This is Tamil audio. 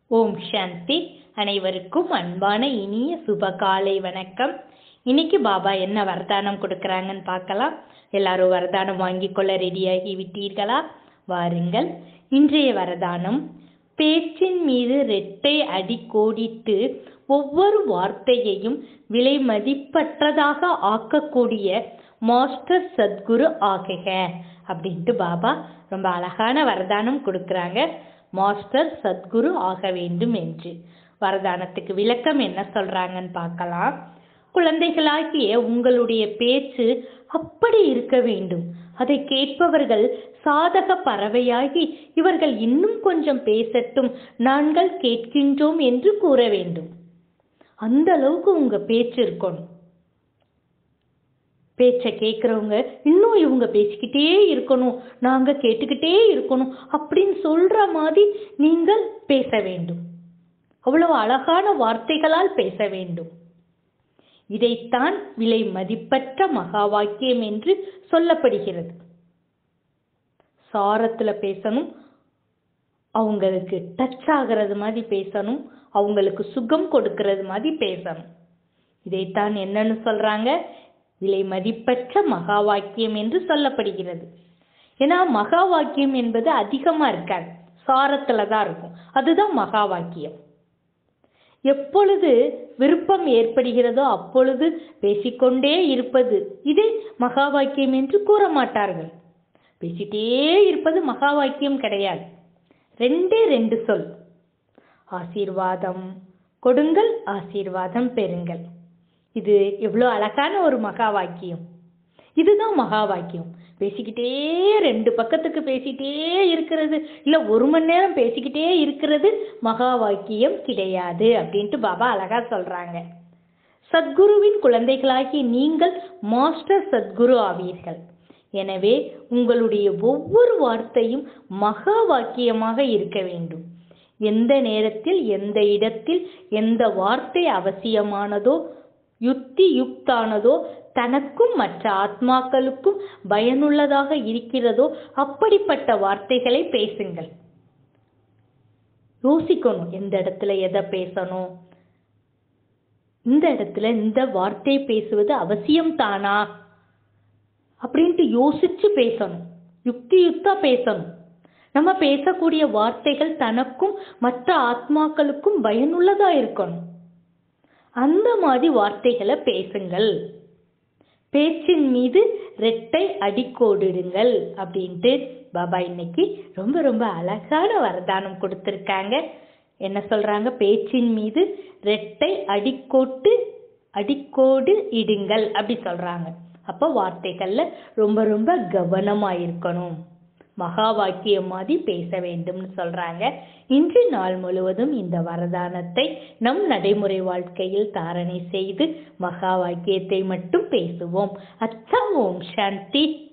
ஓம் சாந்தி அனைவருக்கும் அன்பான இனிய சுப காலை வணக்கம் இன்னைக்கு பாபா என்ன வரதானம் கொடுக்கறாங்கன்னு பார்க்கலாம் எல்லாரும் வரதானம் வாங்கிக் கொள்ள ரெடியாகி விட்டீர்களா வாருங்கள் இன்றைய வரதானம் பேச்சின் மீது ரெட்டை அடி கோடிட்டு ஒவ்வொரு வார்த்தையையும் விலை மதிப்பற்றதாக ஆக்கக்கூடிய மாஸ்டர் சத்குரு ஆகுக அப்படின்ட்டு பாபா ரொம்ப அழகான வரதானம் கொடுக்கறாங்க மாஸ்டர் சத்குரு ஆக வேண்டும் என்று வரதானத்துக்கு விளக்கம் என்ன சொல்றாங்கன்னு பார்க்கலாம் குழந்தைகளாகிய உங்களுடைய பேச்சு அப்படி இருக்க வேண்டும் அதை கேட்பவர்கள் சாதக பறவையாகி இவர்கள் இன்னும் கொஞ்சம் பேசட்டும் நாங்கள் கேட்கின்றோம் என்று கூற வேண்டும் அந்த அளவுக்கு உங்க பேச்சு இருக்கணும் பேச்சை கேட்குறவங்க இன்னும் இவங்க பேசிக்கிட்டே இருக்கணும் நாங்க கேட்டுக்கிட்டே இருக்கணும் அப்படின்னு சொல்ற மாதிரி நீங்கள் பேச வேண்டும் அவ்வளவு அழகான வார்த்தைகளால் பேச வேண்டும் இதைத்தான் விலை மதிப்பற்ற மகா வாக்கியம் என்று சொல்லப்படுகிறது சாரத்துல பேசணும் அவங்களுக்கு டச் ஆகிறது மாதிரி பேசணும் அவங்களுக்கு சுகம் கொடுக்கிறது மாதிரி பேசணும் இதைத்தான் என்னன்னு சொல்றாங்க விலை மதிப்பற்ற மகா வாக்கியம் என்று சொல்லப்படுகிறது ஏன்னா மகா வாக்கியம் என்பது அதிகமா இருக்காது சாரத்துல தான் இருக்கும் அதுதான் மகா வாக்கியம் எப்பொழுது விருப்பம் ஏற்படுகிறதோ அப்பொழுது பேசிக்கொண்டே இருப்பது இதே மகா வாக்கியம் என்று கூற மாட்டார்கள் பேசிட்டே இருப்பது மகா வாக்கியம் கிடையாது ரெண்டே ரெண்டு சொல் ஆசீர்வாதம் கொடுங்கள் ஆசீர்வாதம் பெறுங்கள் இது எவ்வளோ அழகான ஒரு மகா வாக்கியம் இதுதான் மகா வாக்கியம் பேசிக்கிட்டே ரெண்டு பக்கத்துக்கு பேசிக்கிட்டே இருக்கிறது இல்லை ஒரு மணி நேரம் பேசிக்கிட்டே இருக்கிறது மகா வாக்கியம் கிடையாது அப்படின்ட்டு பாபா அழகா சொல்றாங்க சத்குருவின் குழந்தைகளாகி நீங்கள் மாஸ்டர் சத்குரு ஆவீர்கள் எனவே உங்களுடைய ஒவ்வொரு வார்த்தையும் மகா வாக்கியமாக இருக்க வேண்டும் எந்த நேரத்தில் எந்த இடத்தில் எந்த வார்த்தை அவசியமானதோ யுக்தி யுக்தானதோ தனக்கும் மற்ற ஆத்மாக்களுக்கும் பயனுள்ளதாக இருக்கிறதோ அப்படிப்பட்ட வார்த்தைகளை பேசுங்கள் யோசிக்கணும் எந்த இடத்துல எதை பேசணும் இந்த இடத்துல இந்த வார்த்தை பேசுவது அவசியம் தானா அப்படின்ட்டு யோசிச்சு பேசணும் யுக்தி யுக்தா பேசணும் நம்ம பேசக்கூடிய வார்த்தைகள் தனக்கும் மற்ற ஆத்மாக்களுக்கும் பயனுள்ளதா இருக்கணும் அந்த மாதிரி வார்த்தைகளை பேசுங்கள் பேச்சின் மீது ரெட்டை அடிக்கோடிடுங்கள் அப்படின்ட்டு பாபா இன்னைக்கு ரொம்ப ரொம்ப அழகான வரதானம் கொடுத்துருக்காங்க என்ன சொல்றாங்க பேச்சின் மீது ரெட்டை அடிக்கோட்டு அடிக்கோடு இடுங்கள் அப்படி சொல்றாங்க அப்போ வார்த்தைகள்ல ரொம்ப ரொம்ப கவனமா இருக்கணும் மகா வாக்கியம் மாதிரி பேச வேண்டும்னு சொல்றாங்க இன்று நாள் முழுவதும் இந்த வரதானத்தை நம் நடைமுறை வாழ்க்கையில் தாரணை செய்து மகா வாக்கியத்தை மட்டும் பேசுவோம் அச்சா ஓம் சாந்தி